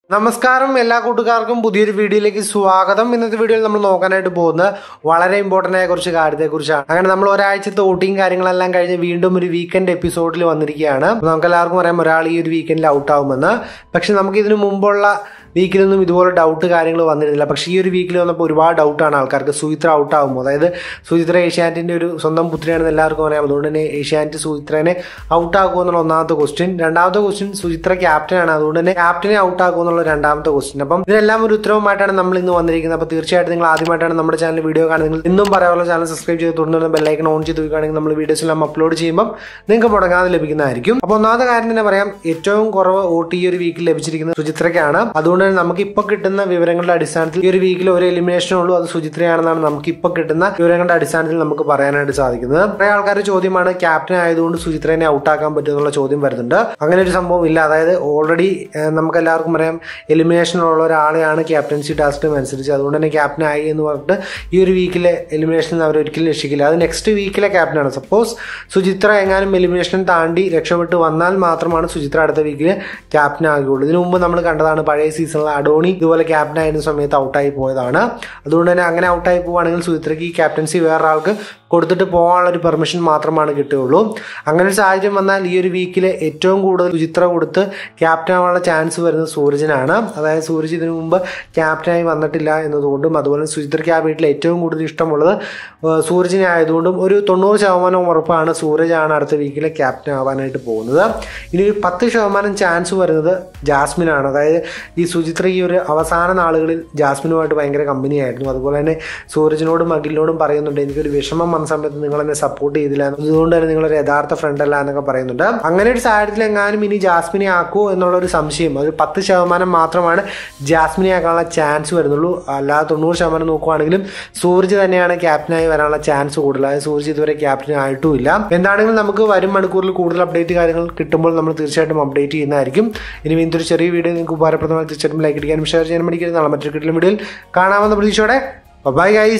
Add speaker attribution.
Speaker 1: നമസ്കാരം എല്ലാ കൂട്ടുകാർക്കും പുതിയൊരു വീഡിയോയിലേക്ക് സ്വാഗതം ഇന്നത്തെ വീഡിയോയിൽ നമ്മൾ നോക്കാനായിട്ട് പോകുന്നത് വളരെ ഇമ്പോർട്ടൻ്റ് ആയ കുറച്ച് കാര്യത്തെക്കുറിച്ചാണ് അങ്ങനെ നമ്മൾ ഒരാഴ്ചത്തെ വോട്ടിംഗ് കാര്യങ്ങളെല്ലാം കഴിഞ്ഞ് വീണ്ടും ഒരു വീക്കെൻഡ് എപ്പിസോഡിൽ വന്നിരിക്കുകയാണ് അപ്പോൾ നമുക്ക് എല്ലാവർക്കും അറിയാം ഒരാൾ ഈ ഒരു വീക്കെൻഡിൽ ഔട്ട് ആവുമെന്ന് പക്ഷെ നമുക്ക് ഇതിനു മുമ്പുള്ള വീക്കിലൊന്നും ഇതുപോലെ ഡൗട്ട് കാര്യങ്ങൾ വന്നിരുന്നില്ല പക്ഷേ ഈ ഒരു വീക്കിൽ വന്നപ്പോൾ ഒരുപാട് ഡൗട്ടാണ് ആൾക്കാർക്ക് സുചിത്ര ഔട്ട് ആകുമ്പോൾ അതായത് സുചിത്ര ഏഷ്യാനെറ്റിൻ്റെ ഒരു സ്വന്തം പുത്രിയാണെന്ന് എല്ലാവർക്കും അറിയാം അതുകൊണ്ട് തന്നെ ഏഷ്യാനെറ്റ് സുചിത്രനെ ഔട്ട് ആക്കുമോ എന്നുള്ള ഒന്നാമത്തെ ക്വസ്റ്റ്യൻ രണ്ടാമത്തെ ക്വസ്റ്റ്യൻ സുചിത്ര ക്യാപ്റ്റനാണ് അതുകൊണ്ട് തന്നെ ക്യാപ്റ്റനെ ഔട്ട് ആക്കുമോ എന്നുള്ള രണ്ടാമത്തെ ക്വസ്റ്റ്യൻ അപ്പം ഇതിനെല്ലാം ഒരു ഉത്തരവുമായിട്ടാണ് നമ്മൾ ഇന്ന് വന്നിരിക്കുന്നത് അപ്പോൾ തീർച്ചയായിട്ടും നിങ്ങൾ ആദ്യമായിട്ടാണ് നമ്മുടെ ചാനൽ വീഡിയോ കാണുന്നത് ഇന്നും പറയാനുള്ള ചാനൽ സബ്സ്ക്രൈബ് ചെയ്ത് തുടർന്ന് ബെല്ലൈക്കൺ ഓൺ ചെയ്ത് വെക്കുകയാണെങ്കിൽ നമ്മൾ വീഡിയോസ് എല്ലാം അപ്ലോഡ് ചെയ്യുമ്പോൾ നിങ്ങൾക്ക് മുടങ്ങാതെ ലഭിക്കുന്നതായിരിക്കും അപ്പോൾ ഒന്നാമത്തെ കാര്യം തന്നെ പറയാം ഏറ്റവും കുറവ് വോട്ട് ഈ ഒരു വീക്കിൽ ലഭിച്ചിരിക്കുന്നത് സുചിത്രയ്ക്കാണ് അതുകൊണ്ട് തന്നെ നമുക്ക് ഇപ്പോൾ കിട്ടുന്ന വിവരങ്ങളുടെ അടിസ്ഥാനത്തിൽ ഈ ഒരു വീക്കിൽ ഒരു എലിമിനേഷനേ ഉള്ളൂ അത് സുചിത്രയാണെന്നാണ് നമുക്ക് ഇപ്പോൾ കിട്ടുന്ന വിവരങ്ങളുടെ അടിസ്ഥാനത്തിൽ നമുക്ക് പറയാനായിട്ട് സാധിക്കുന്നത് കുറേ ആൾക്കാർ ചോദ്യമാണ് ക്യാപ്റ്റൻ ആയതുകൊണ്ട് സുചിത്രനെ ഔട്ടാക്കാൻ പറ്റും എന്നുള്ള ചോദ്യം വരുന്നുണ്ട് അങ്ങനെ ഒരു സംഭവം ഇല്ല അതായത് ഓൾറെഡി നമുക്ക് എല്ലാവർക്കും അറിയാം എലിമിനേഷനുള്ള ഒരാളെയാണ് ക്യാപ്റ്റൻസി ടാസ്ക് അനുസരിച്ച് അതുകൊണ്ട് തന്നെ ക്യാപ്റ്റൻ ആയി എന്ന് പറഞ്ഞിട്ട് ഈ ഒരു വീക്കിലെ എലിമിനേഷൻ അവർ ഒരിക്കലും രക്ഷിക്കില്ല അത് നെക്സ്റ്റ് വീക്കിലെ ക്യാപ്റ്റനാണ് സപ്പോസ് സുചിത്ര എങ്ങാനും എലിമിനേഷൻ താണ്ടി രക്ഷപ്പെട്ട് വന്നാൽ മാത്രമാണ് സുചിത്ര അടുത്ത വീക്കിൽ ക്യാപ്റ്റൻ ആകുകയുള്ളൂ ഇതിനു മുമ്പ് നമ്മൾ കണ്ടതാണ് പഴയ സീസണിൽ അഡോണി ഇതുപോലെ ക്യാപ്റ്റൻ ആയിരുന്ന സമയത്ത് ഔട്ടായി പോയതാണ് അതുകൊണ്ട് തന്നെ അങ്ങനെ ഔട്ടായി പോവുകയാണെങ്കിൽ സുചിത്രയ്ക്ക് ഈ ക്യാപ്റ്റൻസി വേറൊരാൾക്ക് കൊടുത്തിട്ട് പോകാനുള്ള ഒരു പെർമിഷൻ മാത്രമാണ് കിട്ടുകയുള്ളൂ അങ്ങനെ ഒരു സാഹചര്യം വന്നാൽ ഈ ഒരു വീക്കിൽ ഏറ്റവും കൂടുതൽ സുചിത്ര കൊടുത്ത് ക്യാപ്റ്റൻ ആവാനുള്ള ചാൻസ് വരുന്നത് സൂരജിനാണ് അതായത് സൂരജ് ഇതിനു മുമ്പ് ക്യാപ്റ്റനായി വന്നിട്ടില്ല എന്നതുകൊണ്ടും അതുപോലെ സുചിത്രയ്ക്ക് ആ വീട്ടിൽ ഏറ്റവും കൂടുതൽ ഇഷ്ടമുള്ളത് സൂരജിനെ ആയതുകൊണ്ടും ഒരു തൊണ്ണൂറ് ശതമാനം ഉറപ്പാണ് സൂരജാണ് അടുത്ത വീക്കിലെ ക്യാപ്റ്റൻ ആവാനായിട്ട് പോകുന്നത് ഇനി ഒരു പത്ത് ശതമാനം ചാൻസ് വരുന്നത് ജാസ്മിനാണ് അതായത് ഈ സുചിത്ര ഈ ഒരു അവസാന നാളുകളിൽ ജാസ്മിനുമായിട്ട് ഭയങ്കര കമ്പനിയായിരുന്നു അതുപോലെ തന്നെ സൂരജിനോടും അഖിലിനോടും പറയുന്നുണ്ട് എനിക്കൊരു വിഷമം വന്ന സമയത്ത് നിങ്ങൾ എന്നെ സപ്പോർട്ട് ചെയ്തില്ല അതുകൊണ്ട് തന്നെ നിങ്ങളൊരു യഥാർത്ഥ ഫ്രണ്ട് അല്ല എന്നൊക്കെ പറയുന്നുണ്ട് അങ്ങനെ ഒരു സാഹചര്യത്തിൽ എങ്ങാനും ഇനി ജാസ്മിനെ ആക്കുമോ എന്നുള്ള ഒരു സംശയം ഒരു പത്ത് ശതമാനം മാത്രമാണ് ജാസ്മിനെ ആക്കാനുള്ള ചാൻസ് വരുന്നുള്ളൂ അല്ലാതെ തൊണ്ണൂറ് ശതമാനം നോക്കുവാണെങ്കിലും സൂരജ് തന്നെയാണ് ക്യാപ്റ്റനായി വരാനുള്ള ചാൻസ് കൂടുതൽ അതായത് സൂരജ് ഇതുവരെ ക്യാപ്റ്റൻ ആയിട്ടുമില്ല എന്താണെങ്കിലും നമുക്ക് വരും മണിക്കൂറിൽ കൂടുതൽ അപ്ഡേറ്റ് കാര്യങ്ങൾ കിട്ടുമ്പോൾ നമ്മൾ തീർച്ചയായിട്ടും അപ്ഡേറ്റ് ചെയ്യുന്നതായിരിക്കും ഇനി വീണ്ടും ഒരു ചെറിയ വീഡിയോ നിങ്ങൾക്ക് ഉപകാരപ്രദമായി തീർച്ചയായിട്ടും ലൈക്ക് അടിക്കാനും ഷെയർ ചെയ്യാനും പഠിക്കുന്നത് നാളെ മറ്റൊരു കിട്ടുന്ന വീഡിയോയിൽ കാണാമെന്ന പ്രതീക്ഷയോടെ ബൈ ഗൈസ്